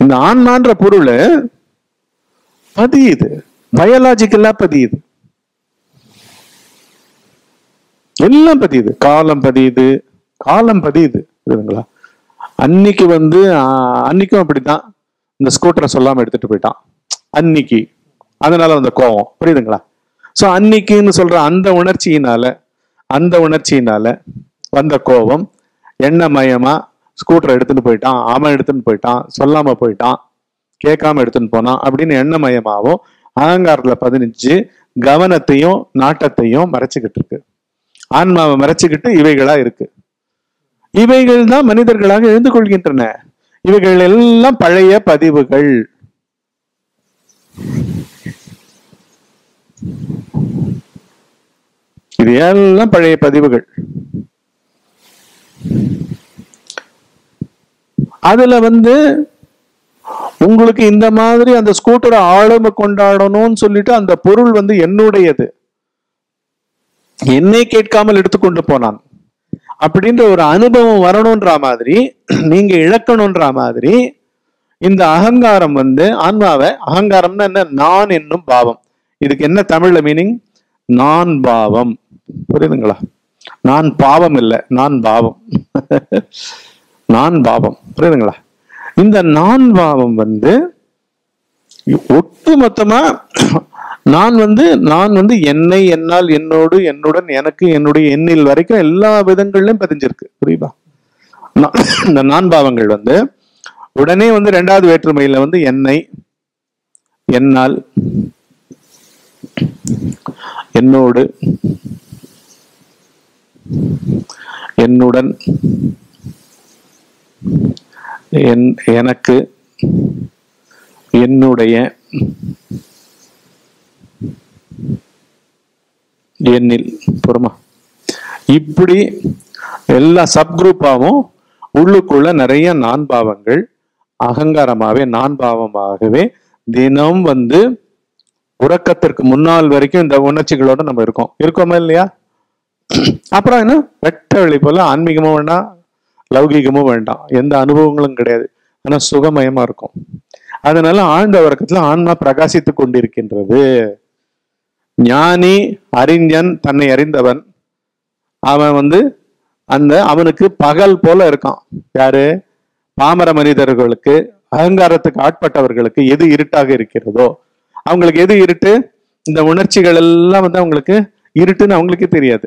இந்த ஆன்மான்ற பொருள் பதியுது பயாலாஜிக்கலா பதியுது எல்லாம் பதியுது காலம் பதியுது காலம் பதியுது புரியுதுங்களா அன்னைக்கு வந்து ஆஹ், அன்னைக்கும் அப்படித்தான் இந்த ஸ்கூட்டரை சொல்லாம எடுத்துட்டு போயிட்டான் அன்னைக்கு அதனால வந்த கோவம் புரியுதுங்களா சோ அன்னைக்குன்னு சொல்ற அந்த உணர்ச்சியினால அந்த உணர்ச்சியினால வந்த கோபம் எண்ணமயமா ஸ்கூட்டரை எடுத்துட்டு போயிட்டான் அவன் எடுத்துட்டு போயிட்டான் சொல்லாம போயிட்டான் கேட்காம எடுத்துன்னு போனான் அப்படின்னு எண்ணமயமாவும் அகங்காரத்துல பதினஞ்சு கவனத்தையும் நாட்டத்தையும் மறைச்சுக்கிட்டு இருக்கு ஆன்மாவை மறைச்சுக்கிட்டு இவைகளா இருக்கு இவைகள் தான் மனிதர்களாக எழுந்து கொள்கின்றன இவைகள் எல்லாம் பழைய பதிவுகள் இது எல்லாம் பழைய பதிவுகள் அதுல வந்து உங்களுக்கு இந்த மாதிரி அந்த ஸ்கூட்டரை ஆளுமை கொண்டாடணும்னு சொல்லிட்டு அந்த பொருள் வந்து என்னுடையது என்னை கேட்காமல் எடுத்துக்கொண்டு போனான் அப்படின்ற ஒரு அனுபவம் வரணும்ன்ற மாதிரி நீங்க இழக்கணும்ன்ற மாதிரி இந்த அகங்காரம் வந்து ஆன்மாவை அகங்காரம்னா என்ன நான் என்னும் பாவம் இதுக்கு என்ன தமிழ்ல மீனிங் நான் பாவம் புரியுதுங்களா நான் பாவம் இல்லை நான் பாவம் நான் பாவம் புரியுதுங்களா இந்த நான் பாவம் வந்து ஒட்டு மொத்தமா நான் வந்து நான் வந்து என்னை என்னால் என்னோடு என்னுடன் எனக்கு என்னுடைய எண்ணில் வரைக்கும் எல்லா விதங்கள்லயும் பதிஞ்சிருக்கு புரியுதா நான் இந்த நான் பாவங்கள் வந்து உடனே வந்து ரெண்டாவது வேற்றுமையில வந்து என்னை என்னால் என்னோடு என்னுடன் என் எனக்கு என்னுடைய எண்ணில் பொறுமா இப்படி எல்லா சப் குரூப்பாவும் உள்ளுக்குள்ள நிறைய நான் பாவங்கள் அகங்காரமாவே நான் பாவமாகவே தினம் வந்து உறக்கத்திற்கு முன்னால் வரைக்கும் இந்த உணர்ச்சிகளோட நம்ம இருக்கோம் இருக்கோமா இல்லையா அப்புறம் என்ன வெட்ட வெளி போல ஆன்மீகமும் வேண்டாம் லௌகீகமும் வேண்டாம் எந்த அனுபவங்களும் கிடையாது ஆனா சுகமயமா இருக்கும் அதனால ஆழ்ந்த உறக்கத்துல ஆன்மா பிரகாசித்து கொண்டிருக்கின்றது ஞானி அறிஞன் தன்னை அறிந்தவன் அவன் வந்து அந்த அவனுக்கு பகல் போல இருக்கான் யாரு பாமர மனிதர்களுக்கு அகங்காரத்துக்கு ஆட்பட்டவர்களுக்கு எது இருட்டாக இருக்கிறதோ அவங்களுக்கு எது இருட்டு இந்த உணர்ச்சிகள் எல்லாம் வந்து அவங்களுக்கு இருட்டுன்னு அவங்களுக்கே தெரியாது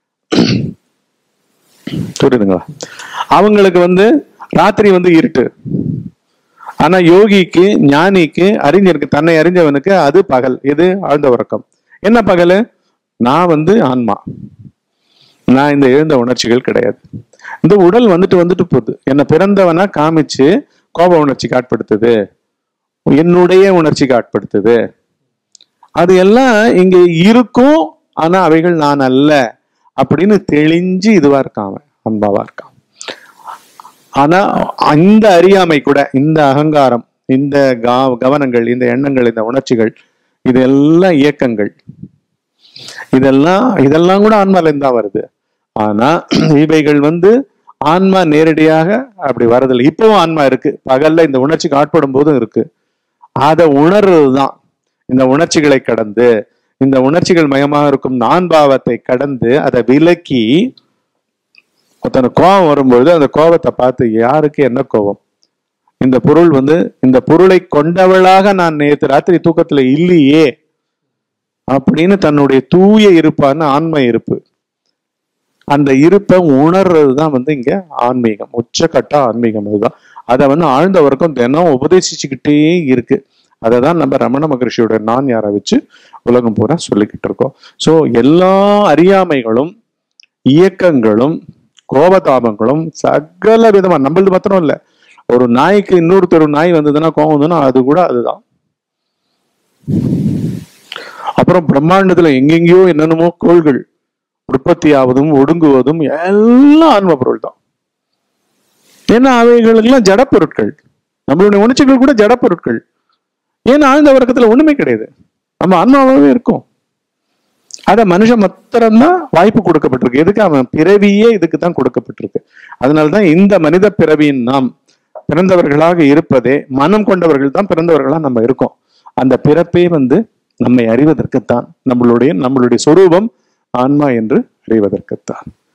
புரியுதுங்களா அவங்களுக்கு வந்து ராத்திரி வந்து இருட்டு ஆனா யோகிக்கு ஞானிக்கு அறிஞருக்கு தன்னை அறிஞ்சவனுக்கு அது பகல் இது ஆழ்ந்த உறக்கம் என்ன பகல் நான் வந்து ஆன்மா நான் இந்த எழுந்த உணர்ச்சிகள் கிடையாது இந்த உடல் வந்துட்டு வந்துட்டு போகுது என்னை பிறந்தவனா காமிச்சு கோப உணர்ச்சிக்கு ஆட்படுத்துது என்னுடைய உணர்ச்சிக்கு ஆட்படுத்துது அது எல்லாம் இங்க இருக்கும் ஆனா அவைகள் நான் அல்ல அப்படின்னு தெளிஞ்சு இதுவா இருக்கான் அவன் அன்பாவா இருக்கான் ஆனா அந்த அறியாமை கூட இந்த அகங்காரம் இந்த கா- கவனங்கள் இந்த எண்ணங்கள் இந்த உணர்ச்சிகள் இதெல்லாம் இயக்கங்கள் இதெல்லாம் இதெல்லாம் கூட ஆன்மால இருந்தா வருது ஆனா இவைகள் வந்து ஆன்மா நேரடியாக அப்படி வரதில்லை இப்பவும் ஆன்மா இருக்கு பகல்ல இந்த உணர்ச்சிக்கு ஆட்படும் போதும் இருக்கு அதை உணர்றதுதான் இந்த உணர்ச்சிகளை கடந்து இந்த உணர்ச்சிகள் மயமாக இருக்கும் நான் பாவத்தை கடந்து அதை விலக்கி ஒருத்தனுக்கு கோபம் வரும்பொழுது அந்த கோபத்தை பார்த்து யாருக்கு என்ன கோபம் இந்த பொருள் வந்து இந்த பொருளை கொண்டவளாக நான் நேற்று ராத்திரி தூக்கத்துல இல்லையே அப்படின்னு தன்னுடைய தூய இருப்பான ஆன்ம இருப்பு அந்த இருப்பை உணர்றது தான் வந்து இங்க ஆன்மீகம் உச்சக்கட்ட ஆன்மீகம் அதுதான் அதை வந்து ஆழ்ந்த வரைக்கும் தினம் உபதேசிச்சுக்கிட்டே இருக்கு அதை தான் நம்ம ரமண மகரிஷியோட நான் யாரை வச்சு உலகம் பூரா சொல்லிக்கிட்டு இருக்கோம் ஸோ எல்லா அறியாமைகளும் இயக்கங்களும் கோபதாபங்களும் சகல விதமா நம்மளது மாத்திரம் இல்ல ஒரு நாய்க்கு இன்னொருத்தர் நாய் வந்ததுன்னா கோபம் வந்ததுன்னா அது கூட அதுதான் அப்புறம் பிரம்மாண்டத்துல எங்கெங்கேயோ என்னென்னமோ கோள்கள் உற்பத்தி ஆவதும் ஒடுங்குவதும் எல்லாம் ஆன்ம பொருள் தான் ஏன்னா அவைகளுக்கெல்லாம் ஜட பொருட்கள் நம்மளுடைய உணர்ச்சிகள் கூட ஜட பொருட்கள் ஏன்னா ஆழ்ந்த வர்க்கத்துல ஒண்ணுமே கிடையாது நம்ம ஆன்மாவே இருக்கும் அத மனுஷன் மாத்திரம்தான் வாய்ப்பு கொடுக்கப்பட்டிருக்கு எதுக்கு அவன் பிறவியே இதுக்கு தான் கொடுக்கப்பட்டிருக்கு அதனாலதான் இந்த மனித பிறவியின் நாம் பிறந்தவர்களாக இருப்பதே மனம் கொண்டவர்கள் தான் பிறந்தவர்களா நம்ம இருக்கோம் அந்த பிறப்பே வந்து நம்மை அறிவதற்குத்தான் நம்மளுடைய நம்மளுடைய சொரூபம் ஆன்மா என்று அறிவதற்குத்தான்